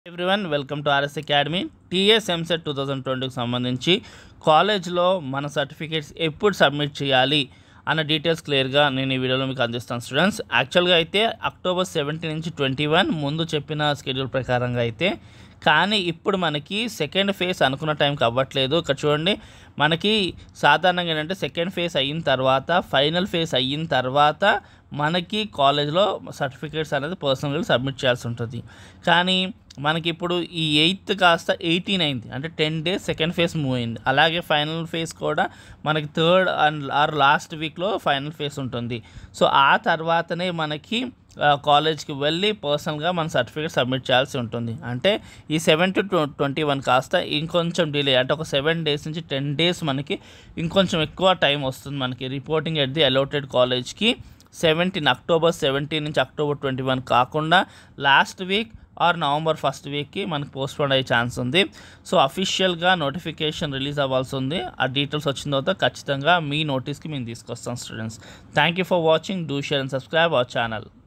everyone welcome to RS academy TS EAMCET two thousand ట్వంటీకి సంబంధించి కాలేజ్లో మన సర్టిఫికేట్స్ ఎప్పుడు సబ్మిట్ చేయాలి అన్న డీటెయిల్స్ క్లియర్గా నేను ఈ వీడియోలో మీకు అందిస్తాను స్టూడెంట్స్ యాక్చువల్గా అయితే అక్టోబర్ సెవెంటీన్ నుంచి ట్వంటీ వన్ ముందు చెప్పిన స్కెడ్యూల్ ప్రకారంగా అయితే కానీ ఇప్పుడు మనకి సెకండ్ ఫేజ్ అనుకున్న టైంకి అవ్వట్లేదు ఇక్కడ చూడండి మనకి సాధారణంగా ఏంటంటే సెకండ్ ఫేజ్ అయిన తర్వాత ఫైనల్ ఫేజ్ అయిన తర్వాత మనకి కాలేజ్లో సర్టిఫికేట్స్ అనేది పర్సనల్గా సబ్మిట్ చేయాల్సి ఉంటుంది కానీ మనకి ఇప్పుడు ఈ ఎయిత్ కాస్త ఎయిటీన్ అయింది అంటే ten days second phase move అయింది అలాగే ఫైనల్ ఫేజ్ కూడా మనకి థర్డ్ అండ్ ఆర్ లాస్ట్ వీక్లో ఫైనల్ ఫేజ్ ఉంటుంది సో ఆ తర్వాతనే మనకి ఆ, కాలేజ్కి వెళ్ళి పర్సనల్గా మన సర్టిఫికేట్ సబ్మిట్ చేయాల్సి ఉంటుంది అంటే ఈ సెవెన్ టు ట్వంటీ వన్ కాస్త ఇంకొంచెం డిలే అంటే ఒక సెవెన్ డేస్ నుంచి టెన్ డేస్ మనకి ఇంకొంచెం ఎక్కువ టైం వస్తుంది మనకి రిపోర్టింగ్ ఎట్ ది అలౌటెడ్ కాలేజ్కి సెవెంటీన్ అక్టోబర్ సెవెంటీన్ నుంచి అక్టోబర్ ట్వంటీ వన్ కాకుండా last week or November first వీక్కి మనకి పోస్ట్పోన్ అయ్యే ఛాన్స్ ఉంది సో అఫీషియల్గా నోటిఫికేషన్ రిలీజ్ అవ్వాల్సి ఉంది ఆ డీటెయిల్స్ వచ్చిన తర్వాత ఖచ్చితంగా మీ నోటీస్కి మేము తీసుకొస్తాం students thank you for watching do share and subscribe our channel